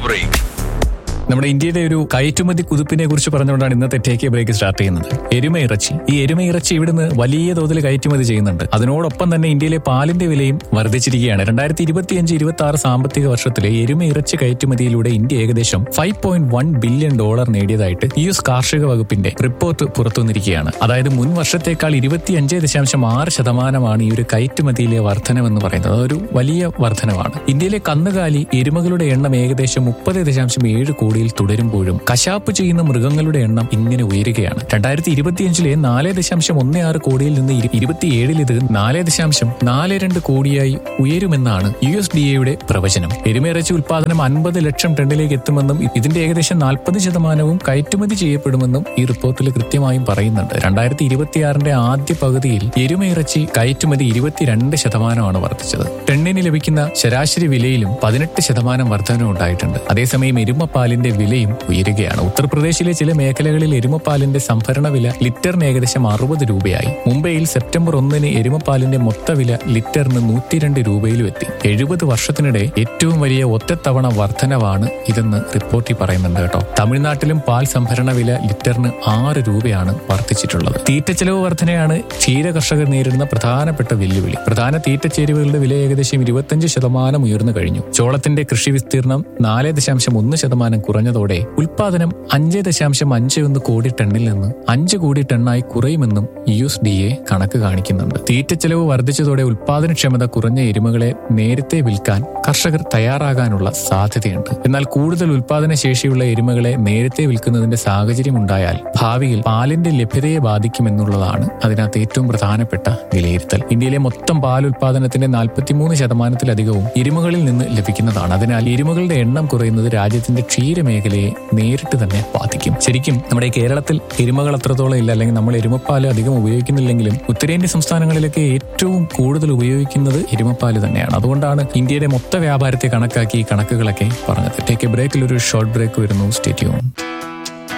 break നമ്മുടെ ഇന്ത്യയുടെ ഒരു കയറ്റുമതി കുതിപ്പിനെ കുറിച്ച് പറഞ്ഞുകൊണ്ടാണ് ഇന്നത്തെ ടേക്ക് എ ബ്രേക്ക് സ്റ്റാർട്ട് ചെയ്യുന്നത് എരുമ ഇറച്ചി ഈ എരുമ ഇറച്ചി ഇവിടുന്ന് വലിയ തോതിൽ കയറ്റുമതി ചെയ്യുന്നുണ്ട് അതിനോടൊപ്പം തന്നെ ഇന്ത്യയിലെ പാലിന്റെ വിലയും വർദ്ധിച്ചിരിക്കുകയാണ് രണ്ടായിരത്തി ഇരുപത്തിയഞ്ച് ഇരുപത്തി ആറ് സാമ്പത്തിക വർഷത്തിലെ എരുമ ഇറച്ചി കയറ്റുമതിയിലൂടെ ഇന്ത്യ ഏകദേശം five point one billion dollar നേടിയതായിട്ട് യു എസ് കാർഷിക വകുപ്പിന്റെ റിപ്പോർട്ട് പുറത്തുവന്നിരിക്കുകയാണ് അതായത് മുൻ വർഷത്തേക്കാൾ ഇരുപത്തിയഞ്ച് ദശാംശം ആറ് ശതമാനമാണ് ഈ ഒരു കയറ്റുമതിയിലെ വർധനമെന്ന് പറയുന്നത് അതൊരു വലിയ വർധനമാണ് ഇന്ത്യയിലെ കന്നുകാലി എരുമകളുടെ എണ്ണം ഏകദേശം മുപ്പത് ദശാംശം ഏഴ് കോടിയിൽ തുടരുമ്പോഴും കശാപ്പ് ചെയ്യുന്ന മൃഗങ്ങളുടെ എണ്ണം ഇങ്ങനെ ഉയരുകയാണ് രണ്ടായിരത്തി ഇരുപത്തിയഞ്ചിലെ നാല് ദശാംശം ഒന്ന് ആറ് കോടിയിൽ നിന്ന് ഇരു- ഇരുപത്തിയേഴിൽ ഇത് നാല് ദശാംശം നാല് രണ്ട് കോടിയായി ഉയരുമെന്നാണ് യു എസ് ഡി എയുടെ പ്രവചനം എരുമയിറച്ചി ഉൽപാദനം അൻപത് ലക്ഷം ടണ്ണിലേക്ക് എത്തുമെന്നും ഇതിന്റെ ഏകദേശം നാൽപ്പത് ശതമാനവും കയറ്റുമതി ചെയ്യപ്പെടുമെന്നും ഈ റിപ്പോർട്ടിൽ കൃത്യമായും പറയുന്നുണ്ട് രണ്ടായിരത്തി ഇരുപത്തിയാറിന്റെ ആദ്യ പകുതിയിൽ എരുമയിറച്ചി കയറ്റുമതി ഇരുപത്തിരണ്ട് ശതമാനമാണ് വർദ്ധിച്ചത് ടെണ്ണിന് ലഭിക്കുന്ന ശരാശരി വിലയിലും പതിനെട്ട് ശതമാനം വർധന ഉണ്ടായിട്ടുണ്ട് അതേസമയം എരുമപ്പാലിന്റെ വിലയും ഉയരുകയാണ് ഉത്തർപ്രദേശിലെ ചില മേഖലകളിൽ എരുമപ്പാലിന്റെ സംഭരണ വില ലിറ്ററിന് ഏകദേശം അറുപത് രൂപയായി മുംബൈയിൽ സെപ്റ്റംബർ ഒന്നിന് എരുമപ്പാലിന്റെ മൊത്തവില ലിറ്ററിന് നൂറ്റിരണ്ട് രൂപയിലും എത്തി എഴുപത് വർഷത്തിനിടെ ഏറ്റവും വലിയ ഒറ്റത്തവണ വർധനവാണ് ഇതെന്ന് റിപ്പോർട്ടിൽ പറയുന്നുണ്ട് കേട്ടോ തമിഴ്നാട്ടിലും പാൽ സംഭരണ വില ലിറ്ററിന് ആറ് രൂപയാണ് വർദ്ധിച്ചിട്ടുള്ളത് തീറ്റച്ചെലവ് വർധനയാണ് ക്ഷീര കർഷകർ നേരിടുന്ന പ്രധാനപ്പെട്ട വെല്ലുവിളി പ്രധാന തീറ്റച്ചേരുവകളുടെ വില ഏകദേശം ഇരുപത്തഞ്ച് ശതമാനം ഉയർന്നു കഴിഞ്ഞു ചോളത്തിന്റെ കൃഷി വിസ്തീർണം നാല് ദശാംശം ഒന്ന് ശതമാനം കുറഞ്ഞതോടെ ഉൽപാദനം അഞ്ച് ദശാംശം അഞ്ച് ഒന്ന് കോടി ടണ്ണിൽ നിന്ന് അഞ്ച് കോടി ടണ്ണായി കുറയുമെന്നും യു എസ് ഡി എ കണക്ക് കാണിക്കുന്നുണ്ട് തീറ്റച്ചെലവ് വർദ്ധിച്ചതോടെ ഉൽപാദനക്ഷമത കുറഞ്ഞ എരുമകളെ നേരത്തെ വിൽക്കാൻ കർഷകർ തയ്യാറാകാനുള്ള സാധ്യതയുണ്ട് എന്നാൽ കൂടുതൽ ഉൽപാദന ശേഷിയുള്ള എരുമകളെ നേരത്തെ വിൽക്കുന്നതിന്റെ സാഹചര്യം ഉണ്ടായാൽ ഭാവിയിൽ പാലിന്റെ ലഭ്യതയെ ബാധിക്കുമെന്നുള്ളതാണ് അതിനകത്ത് ഏറ്റവും പ്രധാനപ്പെട്ട വിലയിരുത്തൽ ഇന്ത്യയിലെ മൊത്തം പാൽ ഉൽപാദനത്തിന്റെ നാൽപ്പത്തിമൂന്ന് ശതമാനത്തിലധികവും എരുമകളിൽ നിന്ന് ലഭിക്കുന്നതാണ് അതിനാൽ എരുമകളുടെ എണ്ണം കുറയുന്നത് രാജ്യത്തിന്റെ ക്ഷീരമേഖലയെ നേരിട്ട് തന്നെ ബാധിക്കും ശരിക്കും നമ്മുടെ കേരളത്തിൽ എരുമകൾ അത്രത്തോളം ഇല്ല അല്ലെങ്കിൽ നമ്മൾ എരുമപ്പാല് അധികം ഉപയോഗിക്കുന്നില്ലെങ്കിലും ഉത്തരേന്ത്യ സംസ്ഥാനങ്ങളിലൊക്കെ ഏറ്റവും കൂടുതൽ ഉപയോഗിക്കുന്നത് എരുമപ്പാല് തന്നെയാണ് അതുകൊണ്ടാണ് ഇന്ത്യയുടെ മൊത്ത വ്യാപാരത്തെ കണക്കാക്കി ഈ കണക്കുകളൊക്കെ പറഞ്ഞത് ടേക്ക് എ ബ്രേക്കിൽ ഒരു ഷോർട്ട് ബ്രേക്ക് വരുന്നു സ്റ്റേറ്റ്യൂൺ